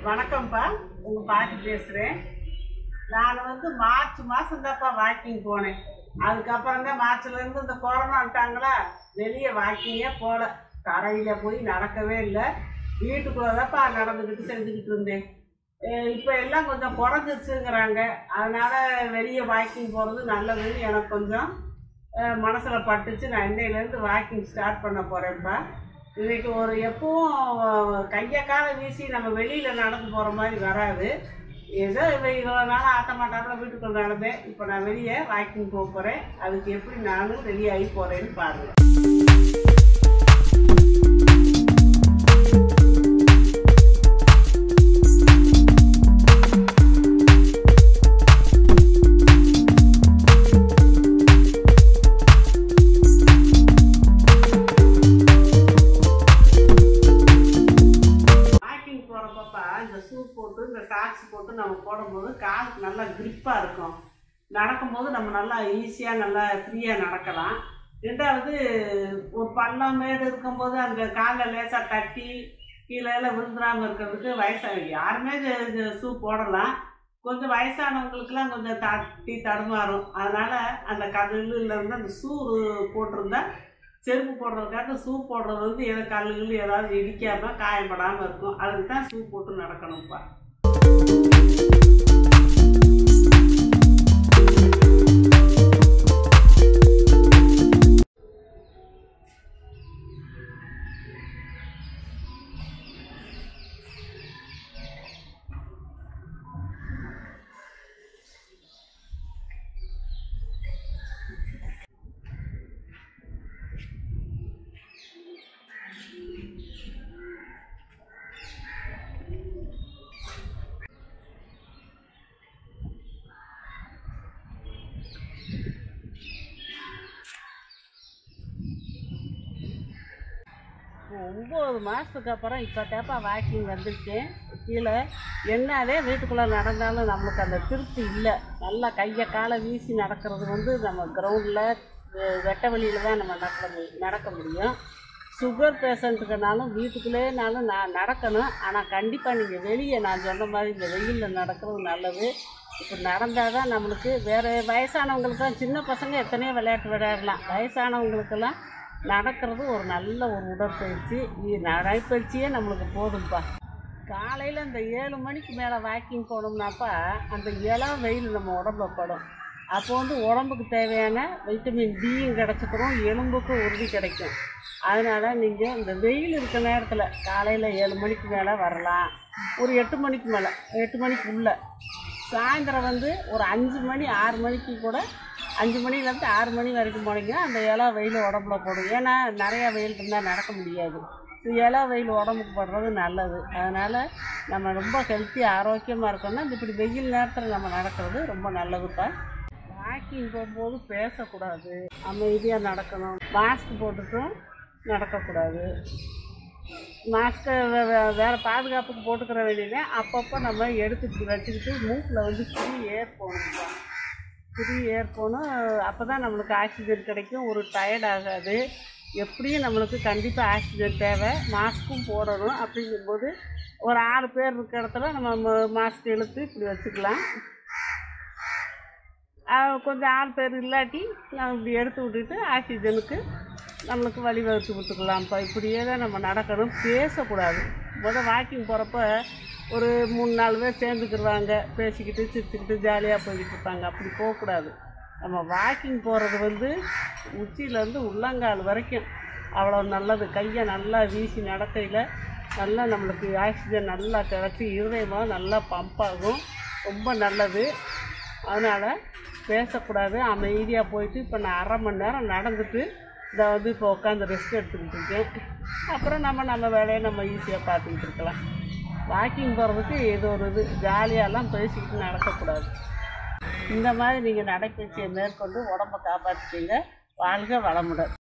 வணக்கம்ப்பா உங்க பாட்டி பேசுறேன் நான் வந்து மார்ச் மாசம் தான்ப்பா வாக்கிங் போனேன் அதுக்கப்புறம் தான் மார்ச்ல இருந்து இந்த கொரோனாட்டாங்களா வெளியே வாக்கிங்கே போகல தரையில போய் நடக்கவே இல்லை வீட்டுக்குள்ளதான்ப்பா நடந்துக்கிட்டு செஞ்சுக்கிட்டு இருந்தேன் அஹ் இப்ப எல்லாம் கொஞ்சம் குறைஞ்சிருச்சுங்கிறாங்க அதனால வெளியே வாக்கிங் போறது நல்லதுன்னு எனக்கு கொஞ்சம் அஹ் மனசுல பட்டுச்சு நான் இன்னையிலேருந்து வாக்கிங் ஸ்டார்ட் பண்ண போறேன்ப்பா இன்னைக்கு ஒரு எப்பவும் கையை காலை வீசி நம்ம வெளியில நடந்து போற மாதிரி வராது ஏதோ இவ இவ்வளோ நாள் ஆட்ட மாட்டாப்புல வீட்டுக்குள்ள நடந்தேன் இப்போ நான் வெளியே வாக்கிங் போக போறேன் அதுக்கு எப்படி நானும் ரெடி ஆகி போறேன்னு பாருங்க வாக்கிங் போகிறப்பப்பா இந்த ஷூ போட்டு இந்த சாக்ஸ் போட்டு நம்ம போடும்போது காலுக்கு நல்லா கிரிப்பாக இருக்கும் நடக்கும்போது நம்ம நல்லா ஈஸியாக நல்லா ஃப்ரீயாக நடக்கலாம் ரெண்டாவது ஒரு பள்ளம் மேடு இருக்கும்போது அந்த காலில் லேசாக தட்டி கீழே எல்லாம் விழுந்துடாமல் இருக்கிறதுக்கு வயசாக யாருமே ஷூ போடலாம் கொஞ்சம் வயசானவங்களுக்குலாம் கொஞ்சம் தட்டி தடுமாறும் அதனால் அந்த கல்லுலேருந்து அந்த ஷூ போட்டிருந்தா செருப்பு போடுறதுக்காக ஷூ போடுறது வந்து எதை கல்லுகள் ஏதாவது இடிக்காம காயப்படாமல் இருக்கும் அதுக்கு தான் ஷூ போட்டு நடக்கணும்ப்பா ஒம்பது மாதத்துக்கு அப்புறம் இப்போ தேப்பா வாக்கிங் வந்திருக்கேன் கீழே என்னதே வீட்டுக்குள்ளே நடந்தாலும் நம்மளுக்கு அந்த திருப்தி இல்லை நல்லா கையை காலை வீசி நடக்கிறது வந்து நம்ம கிரவுண்டில் வெட்ட வெளியில் தான் நம்ம நடக்க முடியும் நடக்க முடியும் சுகர் பேஷண்ட்டுக்குனாலும் வீட்டுக்குள்ளேனாலும் நான் நடக்கணும் ஆனால் கண்டிப்பாக நீங்கள் வெளியே நான் சொன்ன மாதிரி இந்த வெயிலில் நடக்கிறது நல்லது இப்போ நடந்தால் தான் நம்மளுக்கு வேறு வயசானவங்களுக்கெல்லாம் சின்ன பசங்க எத்தனையோ விளையாட்டு விளையாடலாம் வயசானவங்களுக்கெல்லாம் நடக்கிறது ஒரு நல்ல ஒரு உடற்பயிற்சி இது நடைப்பயிற்சியே நம்மளுக்கு போதும்ப்பா காலையில் இந்த ஏழு மணிக்கு மேலே வாக்கிங் போனோம்னாப்பா அந்த இளம் வெயில் நம்ம உடம்புல படும் அப்போ வந்து உடம்புக்கு தேவையான வைட்டமின் டியும் கிடச்சிக்கிறோம் எலும்புக்கும் உறுதி கிடைக்கும் அதனால் நீங்கள் இந்த வெயில் இருக்க நேரத்தில் காலையில் ஏழு மணிக்கு மேலே வரலாம் ஒரு எட்டு மணிக்கு மேலே எட்டு மணிக்கு உள்ள சாயந்தரம் வந்து ஒரு அஞ்சு மணி ஆறு மணிக்கு கூட அஞ்சு மணிலேருந்து ஆறு மணி வரைக்கும் போனீங்கன்னா அந்த இலை வெயில் உடம்புல போடும் ஏன்னா நிறையா வெயில் இருந்தால் நடக்க முடியாது இந்த இலை வெயில் உடம்புக்கு படுறது நல்லது அதனால் நம்ம ரொம்ப ஹெல்த்தி ஆரோக்கியமாக இருக்கணும்னா இந்த இப்படி வெயில் நேரத்தில் நம்ம நடக்கிறது ரொம்ப நல்லதுப்பா வாக்கிங் போகும்போது பேசக்கூடாது அமைதியாக நடக்கணும் மாஸ்க் போட்டுட்டும் நடக்கக்கூடாது மாஸ்க்கை வேறு பாதுகாப்புக்கு போட்டுக்கிற வேண்டியது அப்பப்போ நம்ம எடுத்துக்கிட்டு வச்சுக்கிட்டு மூக்கில் வந்து ஃப்ரீ ஏர் போகணும்ப்பா ஃப்ரீ ஏர் போகணும் அப்போ தான் நம்மளுக்கு ஆக்சிஜன் கிடைக்கும் ஒரு டயர்ட் ஆகாது எப்படியும் நம்மளுக்கு கண்டிப்பாக ஆக்சிஜன் தேவை மாஸ்க்கும் போடணும் அப்படிங்கும்போது ஒரு ஆறு பேர் இருக்கிற இடத்துல நம்ம மாஸ்க் இழுத்து இப்படி வச்சுக்கலாம் அஹ் கொஞ்சம் ஆறு பேர் இல்லாட்டி நம்ம இப்படி எடுத்து விட்டுட்டு ஆக்சிஜனுக்கு நம்மளுக்கு வழி வகுத்து விட்டுக்கலாம்ப்பா இப்படியே தான் நம்ம நடக்கணும் பேசக்கூடாது முதல் வாக்கிங் போகிறப்ப ஒரு மூணு நாலு பேர் சேர்ந்துக்கிடுவாங்க பேசிக்கிட்டு சிரிச்சுக்கிட்டு ஜாலியாக போய்கிட்டு இருப்பாங்க அப்படி போகக்கூடாது நம்ம வாக்கிங் போகிறது வந்து உச்சியிலேருந்து உள்ளங்கால் வரைக்கும் அவ்வளோ நல்லது கையை நல்லா வீசி நடக்கையில் நல்லா நம்மளுக்கு ஆக்சிஜன் நல்லா கிடச்சி இருதயமாக நல்லா பம்ப் ஆகும் ரொம்ப நல்லது அதனால் பேசக்கூடாது அமைதியாக போயிட்டு இப்போ நான் அரை மணி நேரம் நடந்துட்டு இதை வந்து இப்போ உட்காந்து ரெஸ்ட் எடுத்துக்கிட்டு இருக்கேன் அப்புறம் நம்ம நம்ம வேலையை நம்ம ஈஸியாக பார்த்துக்கிட்டு இருக்கலாம் வாக்கிங் போகிறதுக்கு இது ஒரு இது ஜாலியாலாம் பேசிக்கிட்டு நடக்கக்கூடாது இந்த மாதிரி நீங்கள் நடைப்பயிற்சியை மேற்கொண்டு உடம்பை காப்பாற்றிக்கிங்க வாழ்க வளமுடன்